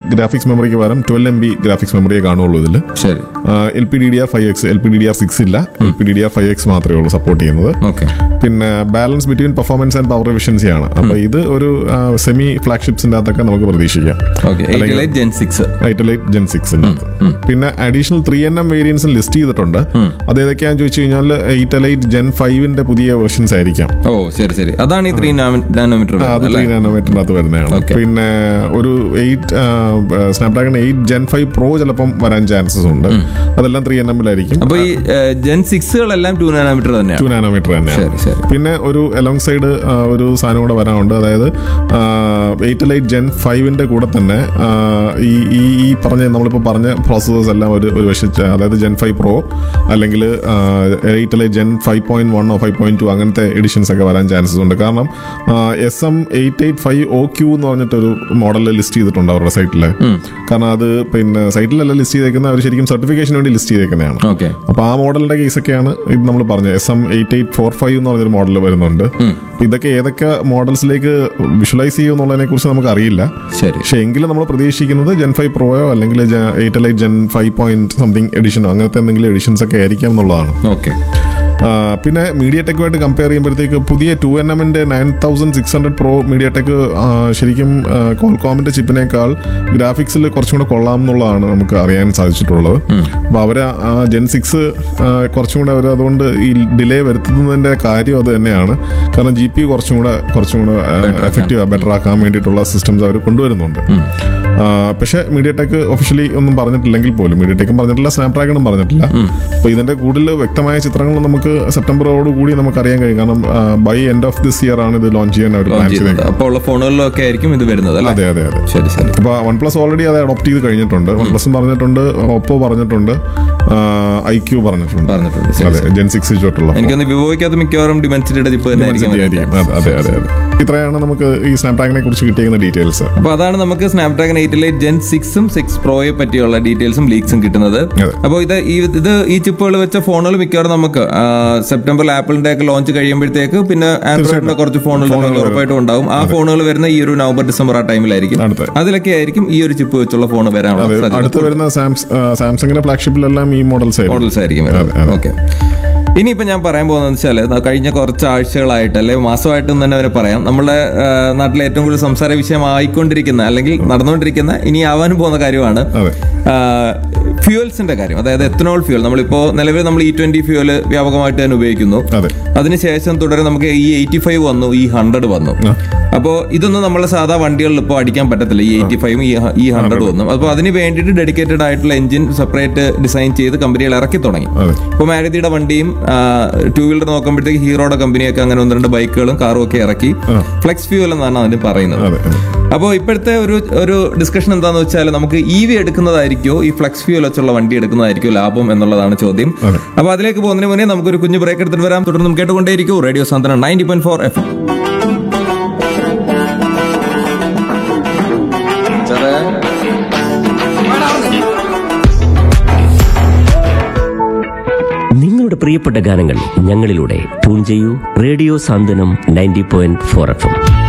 Graphics മെമ്മറിക്ക് പകരം twelve M B graphics മെമ്മറിയെ കാണുള്ളൂ ഇതിൽ ശരി L P D D R five X L P D D R six ഇല്ല L P D D R five X മാത്രമേ ഉള്ളൂ സപ്പോർട്ട് ചെയ്യുന്നത് ഓക്കെ പിന്നെ balance between performance and power efficiency ആണ് അപ്പൊ ഇത് ഒരു സെമി ഫ്ലാഗ്ഷിപ്സിന്റെ അകത്തൊക്കെ നമുക്ക് പ്രതീക്ഷിക്കാം okay eight elite gen six eight elite gen സിക്സിന്റെ പിന്നെ additional three N M variants list ചെയ്തിട്ടുണ്ട് അത് ഏതൊക്കെയാണെന്ന് ചോദിച്ചു കഴിഞ്ഞാൽ എയ്റ്റലൈറ്റ് ജെൻ ഫൈവിന്റെ പുതിയ വെർഷൻസ് ആയിരിക്കാം ഓ ശരി ശരി അതാണ് ഈ ത്രീ നാനോമീറ്റർ ആ, അത് ത്രീ നാനോമീറ്ററിന്റെ അകത്ത് വരുന്നതാണ് Okay. പിന്നെ ഒരു eight Snapdragon eight gen five pro ചിലപ്പം വരാൻ ചാൻസസ് ഉണ്ട് അതെല്ലാം ത്രീ എൻ എമ്മിലായിരിക്കും അപ്പൊ ഈ ജെൻ സിക്സുകളെല്ലാം ടു നാനോമീറ്റർ തന്നെയാണ് ടു നാനോമീറ്റർ തന്നെയാണ് ശരി ശരി പിന്നെ ഒരു അലോങ് സൈഡ് ഒരു സാധനം കൂടെ വരാനുണ്ട് അതായത് എയ്റ്റ് ലൈറ്റ് ജെൻ ഫൈവിന്റെ കൂടെ തന്നെ ആ, ഈ ഈ ഈ പറഞ്ഞ നമ്മളിപ്പോൾ പറഞ്ഞ പ്രോസസ്സേഴ്സ് എല്ലാം ഒരു ഒരു വശത്ത് അതായത് ജെൻ ഫൈവ് പ്രോ അല്ലെങ്കിൽ eight elite gen five point വണ്ണോ ഫൈവ് പോയിന്റ് ടു അങ്ങനത്തെ എഡിഷൻസ് ഒക്കെ വരാൻ ചാൻസസ് ഉണ്ട് കാരണം S M eight eight five O Q എന്ന് പറഞ്ഞിട്ടൊരു മോഡൽ ലിസ്റ്റ് ചെയ്തിട്ടുണ്ട് അവരുടെ സൈറ്റിൽ കാരണം അത് പിന്നെ സൈറ്റിലല്ല ലിസ്റ്റ് ചെയ്തേക്കുന്നത് അവർ ശരിക്കും സർട്ടിഫിക്കേഷന് വേണ്ടി ലിസ്റ്റ് ചെയ്തേക്കുന്നതാണ് ഓക്കെ അപ്പൊ ആ മോഡലിന്റെ കേസൊക്കെയാണ് ഇത് നമ്മൾ പറഞ്ഞത് S M eight eight four five എന്ന് പറഞ്ഞൊരു മോഡൽ വരുന്നുണ്ട് അപ്പൊ ഇതൊക്കെ ഏതൊക്കെ മോഡൽസിലേക്ക് വിഷ്വലൈസ് ചെയ്യും എന്നുള്ളതിനെ കുറിച്ച് നമുക്ക് അറിയില്ല ശരി പക്ഷെ എങ്കിലും നമ്മൾ പ്രതീക്ഷിക്കുന്നത് ജെൻ ഫൈവ് പ്രോയോ അല്ലെങ്കിൽ eight elite gen five point something എഡിഷനോ അങ്ങനത്തെ എന്തെങ്കിലും എഡിഷൻസ് ഒക്കെ ആയിരിക്കാം എന്നുള്ളതാണ് ഓക്കെ ആ, പിന്നെ മീഡിയ ടെക്കുമായിട്ട് കമ്പയർ ചെയ്യുമ്പോഴത്തേക്ക് പുതിയ ടു എൻ എമ്മിന്റെ nine thousand six hundred pro MediaTek ശരിക്കും കോൾകോമിന്റെ ചിപ്പിനേക്കാൾ ഗ്രാഫിക്സിൽ കുറച്ചും കൂടെ കൊള്ളാം എന്നുള്ളതാണ് നമുക്ക് അറിയാൻ സാധിച്ചിട്ടുള്ളത് അപ്പൊ അവര് ജെൻ സിക്സ് കുറച്ചും കൂടെ അവർ അതുകൊണ്ട് ഈ ഡിലേ വരുത്തുന്നതിന്റെ കാര്യം അത് തന്നെയാണ് കാരണം ജി പി കുറച്ചും കൂടെ കുറച്ചും കൂടെ എഫക്റ്റീവ് ബെറ്റർ ആക്കാൻ വേണ്ടിയിട്ടുള്ള സിസ്റ്റംസ് അവർ കൊണ്ടുവരുന്നുണ്ട് ആ, പക്ഷേ മീഡിയ ടെക് ഒഫീഷ്യലി ഒന്നും പറഞ്ഞിട്ടില്ലെങ്കിൽ പോലും മീഡിയ ടെക്കും പറഞ്ഞിട്ടില്ല സ്നാപ്ഡ്രാഗണും പറഞ്ഞിട്ടില്ല അപ്പൊ ഇതിന്റെ കൂടുതൽ വ്യക്തമായ ചിത്രങ്ങൾ നമുക്ക് സെപ്റ്റംബറോട് കൂടി നമുക്ക് അറിയാൻ കഴിയും കാരണം by end of this year ആണ് ഇത് ലോഞ്ച് ചെയ്യാൻ അവർ പ്ലാൻ ചെയ്തേക്കുന്നത് അപ്പോൾ ഉള്ള ഫോണുകളിലൊക്കെ ആയിരിക്കും ഇത് വരുന്നത് അല്ലേ അതെ അതെ അതെ ശരി ശരി അപ്പൊ വൺ പ്ലസ് ഓൾറെഡി അത് അഡോപ്റ്റ് ചെയ്ത് കഴിഞ്ഞിട്ടുണ്ട് വൺ പ്ലസും പറഞ്ഞിട്ടുണ്ട് ഓപ്പോ പറഞ്ഞിട്ടുണ്ട് ഐ ക്യൂ പറഞ്ഞിട്ടുണ്ട് പറഞ്ഞിട്ടുണ്ട് ശരി അതെ ജെൻ സിക്സ് തൊട്ടുള്ള എനിക്കൊന്ന് വിവോയ്ക്കകത്ത് മിക്കവാറും ഡിമെൻസിറ്റിയുടെ ചിപ്പ് തന്നെ ആയിരിക്കും വരുന്നത്. അതെ അതെ അതെ ഇത്രയാണ് നമുക്ക് ഈ സ്നാപ്ഡ്രാഗനെ കുറിച്ച് കിട്ടിയിരിക്കുന്ന ഡീറ്റെയിൽസ് അപ്പൊ അതാണ് നമുക്ക് സ്നാപ്ഡ്രാഗൺ എയ്റ്റിലെ ജെൻ സിക്സും സിക്സ് പ്രോയെ പറ്റിയുള്ള ഡീറ്റെയിൽസും ലീക്സും കിട്ടുന്നത് അതെ. അപ്പോൾ ഇത് ഈ ഇത് ഈ ചിപ്പുകൾ വെച്ച ഫോണുകൾ മിക്കവാറും നമുക്ക് ആ, സെപ്റ്റംബറിൽ ആപ്പിളിന്റെ ഒക്കെ ലോഞ്ച് കഴിയുമ്പോഴത്തേക്ക് പിന്നെ ആൻഡ്രോയിഡിന്റെ കുറച്ച് ഫോണുകൾ നമുക്ക് ഉറപ്പായിട്ടും ഉണ്ടാവും ആ ഫോണുകൾ വരുന്ന ഈ ഒരു നവംബർ ഡിസംബർ ആ ടൈമിലായിരിക്കും അടുത്ത അതിലൊക്കെ ആയിരിക്കും ഈ ഒരു ചിപ്പ് വെച്ചുള്ള ഫോൺ വരാനുള്ള അതെ സാധ്യത അടുത്ത് വരുന്ന സാംസ് സാംസങ്ങിന്റെ ഫ്ലാഗ്ഷിപ്പിലെല്ലാം ഈ മോഡൽസ് ആയിരിക്കും മോഡൽസ് ആയിരിക്കും വരുന്നത് ഓക്കെ ഇനിയിപ്പോ ഞാൻ പറയാൻ പോകുന്നത് വെച്ചാൽ കഴിഞ്ഞ കുറച്ച് ആഴ്ചകളായിട്ട് അല്ലെ മാസമായിട്ട് എന്ന് തന്നെ അവരെ പറയാം നമ്മുടെ ആ, നാട്ടിലെ ഏറ്റവും കൂടുതൽ സംസാര വിഷയമായിക്കൊണ്ടിരിക്കുന്ന അല്ലെങ്കിൽ നടന്നുകൊണ്ടിരിക്കുന്ന ഇനി ആവാനും പോകുന്ന കാര്യമാണ് അതെ ഫ്യൂവൽസിന്റെ കാര്യം അതായത് എത്തനോൾ ഫ്യൂൽ നമ്മളിപ്പോ നിലവിൽ നമ്മൾ ഇ ട്വന്റി ഫ്യൂവൽ വ്യാപകമായിട്ട് തന്നെ ഉപയോഗിക്കുന്നു അതെ അതിനുശേഷം തുടരെ നമുക്ക് ഈ എയ്റ്റി ഫൈവ് വന്നു ഈ ഹൺഡ്രഡ് വന്നു അപ്പോൾ ഇതൊന്നും നമ്മളെ സാധാ വണ്ടികളിൽ ഇപ്പോൾ അടിക്കാൻ പറ്റത്തില്ല ഈ എയ്റ്റി ഫൈവും ഈ ഹൺഡ്രഡ് വന്നു അപ്പോൾ അതിന് വേണ്ടിയിട്ട് ഡെഡിക്കേറ്റഡ് ആയിട്ടുള്ള എഞ്ചിൻ സെപ്പറേറ്റ് ഡിസൈൻ ചെയ്ത് കമ്പനികൾ ഇറക്കി തുടങ്ങി അതെ ഇപ്പോൾ മാരുതിയുടെ വണ്ടിയും ടൂ വീലർ നോക്കുമ്പോഴത്തേക്ക് ഹീറോയുടെ കമ്പനിയൊക്കെ അങ്ങനെ ഒന്ന് രണ്ട് ബൈക്കുകളും കാറും ഒക്കെ ഇറക്കി ഫ്ലെക്സ് ഫ്യൂവൽ എന്നാണ് അതിന് പറയുന്നത് അതെ അതെ അപ്പോൾ ഇപ്പോഴത്തെ ഒരു ഒരു ഡിസ്കഷൻ എന്താണെന്ന് വെച്ചാൽ നമുക്ക് ഇ വി എടുക്കുന്നതായിരിക്കോ ഈ ഫ്ലെക്സ് ഫ്യൂൽ വെച്ചുള്ള വണ്ടി എടുക്കുന്നതായിരിക്കോ ലാഭം എന്നുള്ളതാണ് ചോദ്യം അതെ. അപ്പോൾ അതിലേക്ക് പോകുന്നതിന് മുന്നേ നമുക്കൊരു കുഞ്ഞു ബ്രേക്ക് എടുത്തിട്ട് വരാം തുടർന്ന് കേട്ടുകൊണ്ടേയിരിക്കും radio Santhwana ninety point four F നിങ്ങളുടെ പ്രിയപ്പെട്ട ഗാനങ്ങൾ ഞങ്ങളിലൂടെ ട്യൂൺ ചെയ്യൂ radio Santhwanam ninety point four F M